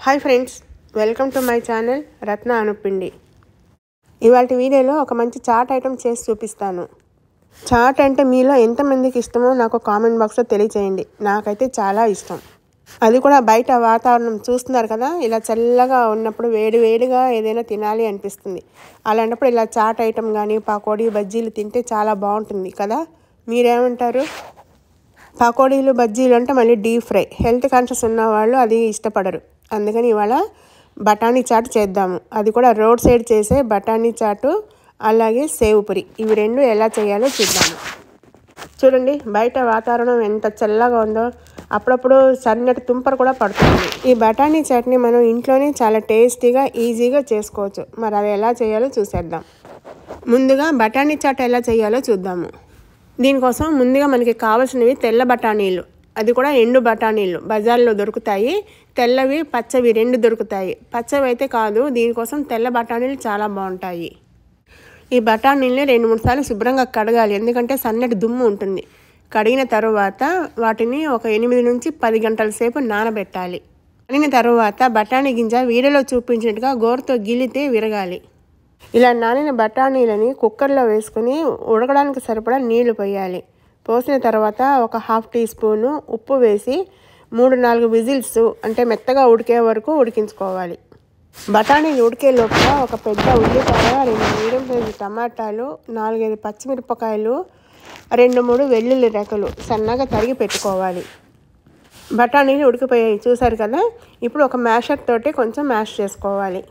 hi friends welcome to my channel Ratna Anupindi ఇవాళ వీడియోలో ఒక మంచి చాట్ ఐటమ్ చేసి చూపిస్తాను చాట్ అంటే మీలో ఎంతమందికి ఇష్టమో నాకు కామెంట్ బాక్స్లో తెలియచేయండి నాకైతే చాలా ఇష్టం అది కూడా బయట వాతావరణం చూస్తున్నారు కదా ఇలా చల్లగా ఉన్నప్పుడు వేడి వేడిగా ఏదైనా తినాలి అనిపిస్తుంది అలాంటప్పుడు ఇలా చాట్ ఐటమ్ కానీ పకోడీ బజ్జీలు తింటే చాలా బాగుంటుంది కదా మీరేమంటారు పకోడీలు బజ్జీలు అంటే మళ్ళీ డీప్ ఫ్రై హెల్త్ కాన్షియస్ ఉన్న వాళ్ళు అది ఇష్టపడరు అందుకని ఇవాళ బఠానీ చాట్ చేద్దాము అది కూడా రోడ్ సైడ్ చేసే బఠానీ చాటు అలాగే సేవ్ పురి ఇవి రెండు ఎలా చేయాలో చూద్దాము చూడండి బయట వాతావరణం ఎంత చల్లగా ఉందో అప్పుడప్పుడు సన్నటి తుంపర కూడా పడుతుంది ఈ బఠానీ చట్నీ మనం ఇంట్లోనే చాలా టేస్టీగా ఈజీగా చేసుకోవచ్చు మరి అది ఎలా చేయాలో చూసేద్దాం ముందుగా బఠానీ చాట్ ఎలా చేయాలో చూద్దాము దీనికోసం ముందుగా మనకి కావాల్సినవి తెల్ల బఠానీలు అది కూడా ఎండు బఠానీలు బజార్లో దొరుకుతాయి తెల్లవి పచ్చవి రెండు దొరుకుతాయి పచ్చవి అయితే కాదు దీనికోసం తెల్ల బఠానీలు చాలా బాగుంటాయి ఈ బఠానీల్ని రెండు మూడు సార్లు శుభ్రంగా కడగాలి ఎందుకంటే సన్నటి దుమ్ము ఉంటుంది కడిగిన తర్వాత వాటిని ఒక ఎనిమిది నుంచి పది గంటల సేపు నానబెట్టాలి కడిగిన తర్వాత బఠానీ గింజ వీడియోలో చూపించినట్టుగా గోరుతో గిలితే విరగాలి ఇలా నానిన బఠానీలని కుక్కర్లో వేసుకుని ఉడకడానికి సరిపడా నీళ్లు పోయాలి పోసిన తర్వాత ఒక హాఫ్ టీ స్పూను ఉప్పు వేసి మూడు నాలుగు విజిల్స్ అంటే మెత్తగా ఉడికే వరకు ఉడికించుకోవాలి బఠానీలు ఉడికే లోపల ఒక పెద్ద ఉల్లిపాయ రెండు మీడియం సైజు టమాటాలు నాలుగైదు పచ్చిమిరపకాయలు రెండు మూడు వెల్లుల్లి రెక్కలు సన్నగా తరిగి పెట్టుకోవాలి బఠానీలు ఉడికిపోయాయి చూసారు కదా ఇప్పుడు ఒక మ్యాషర్ తోటి కొంచెం మ్యాష్ చేసుకోవాలి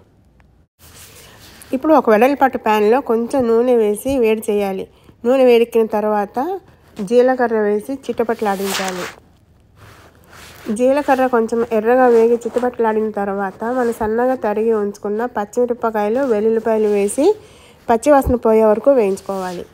ఇప్పుడు ఒక వెడల్పాటు ప్యాన్లో కొంచెం నూనె వేసి వేడి చేయాలి నూనె వేడెక్కిన తర్వాత జీలకర్ర వేసి చిట్టపట్లాడించాలి జీలకర్ర కొంచెం ఎర్రగా వేగి చిట్టపట్లాడిన తర్వాత మనం సన్నగా తరిగి ఉంచుకున్న పచ్చిమిరపకాయలు వెల్లుల్లిపాయలు వేసి పచ్చివాసన పోయే వరకు వేయించుకోవాలి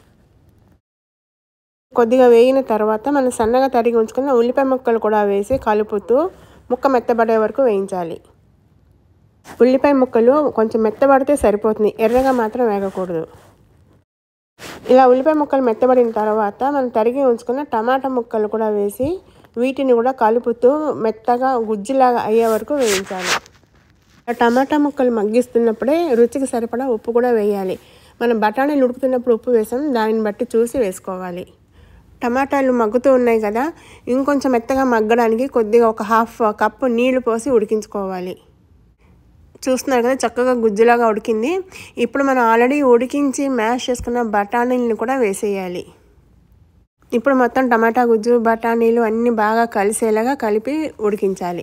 కొద్దిగా వేగిన తర్వాత మనం సన్నగా తరిగి ఉంచుకున్న ఉల్లిపాయ ముక్కలు కూడా వేసి కలుపుతూ ముక్క మెత్తబడే వరకు వేయించాలి ఉల్లిపాయ ముక్కలు కొంచెం మెత్తబడితే సరిపోతుంది ఎర్రగా మాత్రం వేగకూడదు ఇలా ఉల్లిపాయ ముక్కలు మెత్తబడిన తర్వాత మనం తరిగి ఉంచుకున్న టమాటా ముక్కలు కూడా వేసి వీటిని కూడా కలుపుతూ మెత్తగా గుజ్జులాగా అయ్యే వరకు వేయించాలి టమాటా ముక్కలు మగ్గిస్తున్నప్పుడే రుచికి సరిపడా ఉప్పు కూడా వేయాలి మనం బఠానీలు ఉడుకుతున్నప్పుడు ఉప్పు వేసాం దానిని బట్టి చూసి వేసుకోవాలి టమాటాలు మగ్గుతూ ఉన్నాయి కదా ఇంకొంచెం మెత్తగా మగ్గడానికి కొద్దిగా ఒక హాఫ్ కప్పు నీళ్లు పోసి ఉడికించుకోవాలి చూస్తున్నారు కదా చక్కగా గుజ్జులాగా ఉడికింది ఇప్పుడు మనం ఆల్రెడీ ఉడికించి మ్యాష్ చేసుకున్న బఠానీలను కూడా వేసేయాలి ఇప్పుడు మొత్తం టమాటా గుజ్జు బఠానీలు అన్నీ బాగా కలిసేలాగా కలిపి ఉడికించాలి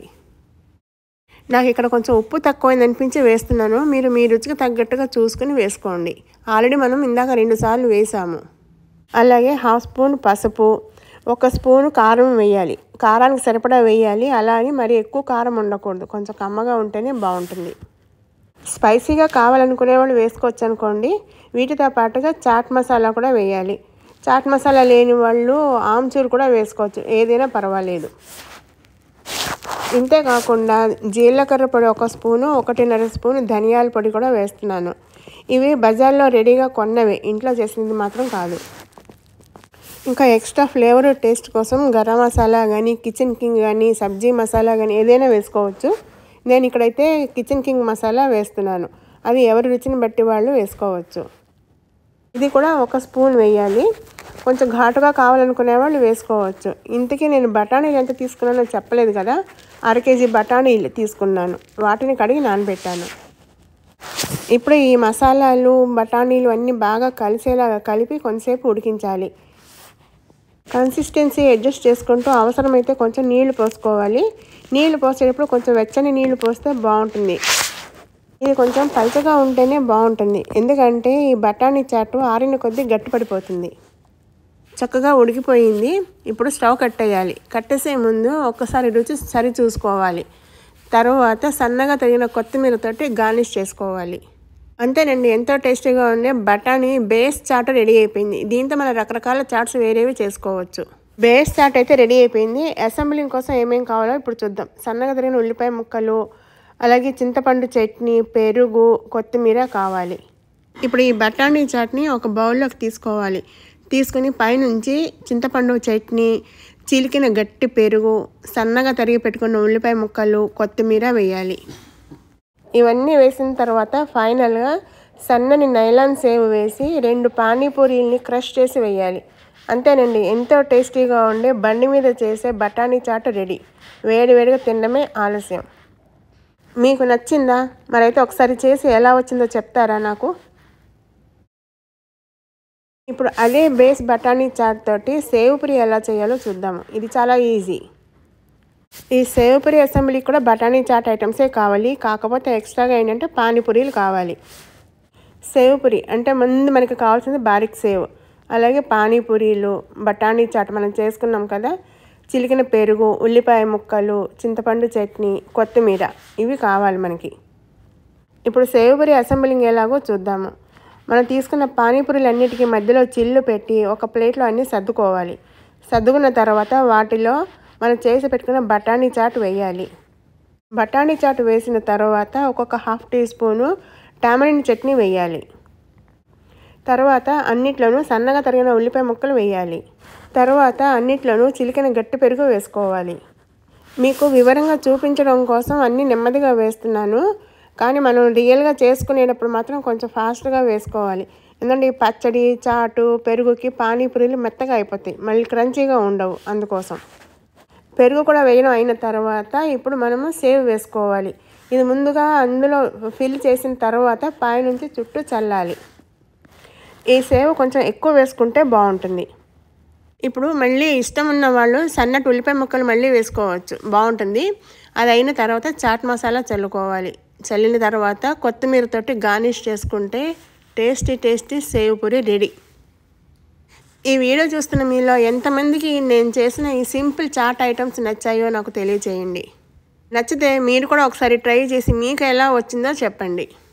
నాకు ఇక్కడ కొంచెం ఉప్పు తక్కువైంది అనిపించి వేస్తున్నాను మీరు మీ రుచికి తగ్గట్టుగా చూసుకుని వేసుకోండి ఆల్రెడీ మనం ఇందాక రెండు సార్లు వేసాము అలాగే హాఫ్ స్పూన్ పసుపు ఒక స్పూను కారం వేయాలి కారానికి సరిపడా వేయాలి అలా అని మరి ఎక్కువ కారం ఉండకూడదు కొంచెం కమ్మగా ఉంటేనే బాగుంటుంది స్పైసీగా కావాలనుకునే వాళ్ళు వేసుకోవచ్చు అనుకోండి వీటితో పాటుగా చాట్ మసాలా కూడా వేయాలి చాట్ మసాలా లేని వాళ్ళు ఆమ్చూరు కూడా వేసుకోవచ్చు ఏదైనా పర్వాలేదు ఇంతే కాకుండా జీలకర్ర పొడి ఒక స్పూను ఒకటిన్నర స్పూను ధనియాల పొడి కూడా వేస్తున్నాను ఇవి బజార్లో రెడీగా కొన్నవి ఇంట్లో చేసినది మాత్రం కాదు ఇంకా ఎక్స్ట్రా ఫ్లేవర్ టేస్ట్ కోసం గరం మసాలా కానీ కిచెన్ కింగ్ కానీ సబ్జీ మసాలా కానీ ఏదైనా వేసుకోవచ్చు నేను ఇక్కడైతే కిచెన్ కింగ్ మసాలా వేస్తున్నాను అది ఎవరి రుచిని బట్టి వాళ్ళు వేసుకోవచ్చు ఇది కూడా ఒక స్పూన్ వేయాలి కొంచెం ఘాటుగా కావాలనుకునే వాళ్ళు వేసుకోవచ్చు ఇంతకీ నేను బఠానీలు ఎంత తీసుకున్నానో చెప్పలేదు కదా అర కేజీ బఠానీలు తీసుకున్నాను వాటిని కడిగి నానబెట్టాను ఇప్పుడు ఈ మసాలాలు బఠానీలు అన్నీ బాగా కలిసేలాగా కలిపి కొంతసేపు ఉడికించాలి కన్సిస్టెన్సీ అడ్జస్ట్ చేసుకుంటూ అవసరమైతే కొంచెం నీళ్లు పోసుకోవాలి నీళ్లు పోసేటప్పుడు కొంచెం వెచ్చని నీళ్లు పోస్తే బాగుంటుంది ఇది కొంచెం పలుచగా ఉంటేనే బాగుంటుంది ఎందుకంటే ఈ బఠానీ చాటు ఆరిన కొద్దీ గట్టిపడిపోతుంది చక్కగా ఉడికిపోయింది ఇప్పుడు స్టవ్ కట్టేయాలి కట్టేసే ముందు ఒక్కసారి రుచి సరి చూసుకోవాలి తర్వాత సన్నగా తగిన కొత్తిమీరతోటి గార్నిష్ చేసుకోవాలి అంతేనండి ఎంతో టేస్టీగా ఉండే బఠానీ బేస్ చాట్ రెడీ అయిపోయింది దీంతో మనం రకరకాల చాట్స్ వేరేవి చేసుకోవచ్చు బేస్ చాట్ అయితే రెడీ అయిపోయింది అసెంబ్లింగ్ కోసం ఏమేం కావాలో ఇప్పుడు చూద్దాం సన్నగా తరిగిన ఉల్లిపాయ ముక్కలు అలాగే చింతపండు చట్నీ పెరుగు కొత్తిమీర కావాలి ఇప్పుడు ఈ బఠానీ చాట్ని ఒక బౌల్లోకి తీసుకోవాలి తీసుకుని పైనుంచి చింతపండు చట్నీ చిలికిన గట్టి పెరుగు సన్నగా తరిగి పెట్టుకున్న ఉల్లిపాయ ముక్కలు కొత్తిమీర వేయాలి ఇవన్నీ వేసిన తర్వాత ఫైనల్గా సన్నని నైలాన్ సేవ్ వేసి రెండు పానీపూరీల్ని క్రష్ చేసి వేయాలి అంతేనండి ఎంతో టేస్టీగా ఉండే బండి మీద చేసే బఠానీ చాట్ రెడీ వేడివేడిగా తినడమే ఆలస్యం మీకు నచ్చిందా మరైతే ఒకసారి చేసి ఎలా వచ్చిందో చెప్తారా నాకు ఇప్పుడు అదే బేస్ బఠానీ చాట్ తోటి సేవ్ పూరి ఎలా చేయాలో చూద్దాము ఇది చాలా ఈజీ ఈ సేవ్ పూరి అసెంబ్లీకి కూడా బఠానీ చాట్ ఐటమ్సే కావాలి కాకపోతే ఎక్స్ట్రాగా ఏంటంటే పానీపూరీలు కావాలి సేవ్ పూరి అంటే ముందు మనకి కావాల్సింది బారిక్ సేవ్ అలాగే పానీపూరీలు బఠానీ చాట్ మనం చేసుకున్నాం కదా చిలికిన పెరుగు ఉల్లిపాయ ముక్కలు చింతపండు చట్నీ కొత్తిమీర ఇవి కావాలి మనకి ఇప్పుడు సేవ్ పూరి అసెంబ్లింగ్ ఎలాగో చూద్దాము మనం తీసుకున్న పానీపూరీలు అన్నిటికీ మధ్యలో చిల్లు పెట్టి ఒక ప్లేట్లో అన్నీ సర్దుకోవాలి సర్దుకున్న తర్వాత వాటిలో మనం చేసి పెట్టుకున్న బఠానీ చాట్ వేయాలి బఠానీ చాట్ వేసిన తర్వాత ఒక్కొక్క half teaspoon tamarind chutney వేయాలి తర్వాత అన్నిట్లోనూ సన్నగా తరిగిన ఉల్లిపాయ ముక్కలు వేయాలి తర్వాత అన్నిట్లోనూ చిలికిన గట్టి పెరుగు వేసుకోవాలి మీకు వివరంగా చూపించడం కోసం అన్నీ నెమ్మదిగా వేస్తున్నాను కానీ మనం రియల్గా చేసుకునేటప్పుడు మాత్రం కొంచెం ఫాస్ట్గా వేసుకోవాలి ఎందుకంటే ఈ పచ్చడి చాటు పెరుగుకి పానీపూరీలు మెత్తగా అయిపోతాయి మళ్ళీ క్రంచీగా ఉండవు అందుకోసం పెరుగు కూడా వేయడం అయిన తర్వాత ఇప్పుడు మనము సేవ్ వేసుకోవాలి ఇది ముందుగా అందులో ఫిల్ చేసిన తర్వాత పైనుంచి చుట్టూ చల్లాలి ఈ సేవ్ కొంచెం ఎక్కువ వేసుకుంటే బాగుంటుంది ఇప్పుడు మళ్ళీ ఇష్టం ఉన్న వాళ్ళు సన్నటి ఉల్లిపాయ ముక్కలు మళ్ళీ వేసుకోవచ్చు బాగుంటుంది అది అయిన తర్వాత చాట్ మసాలా చల్లుకోవాలి చల్లిన తర్వాత కొత్తిమీరతోటి గార్నిష్ చేసుకుంటే tasty tasty sev puri ready ఈ వీడియో చూస్తున్న మీలో ఎంతమందికి నేను చేసిన ఈ సింపుల్ చాట్ ఐటమ్స్ నచ్చాయో నాకు తెలియచేయండి నచ్చితే మీరు కూడా ఒకసారి ట్రై చేసి మీకు ఎలా వచ్చిందో చెప్పండి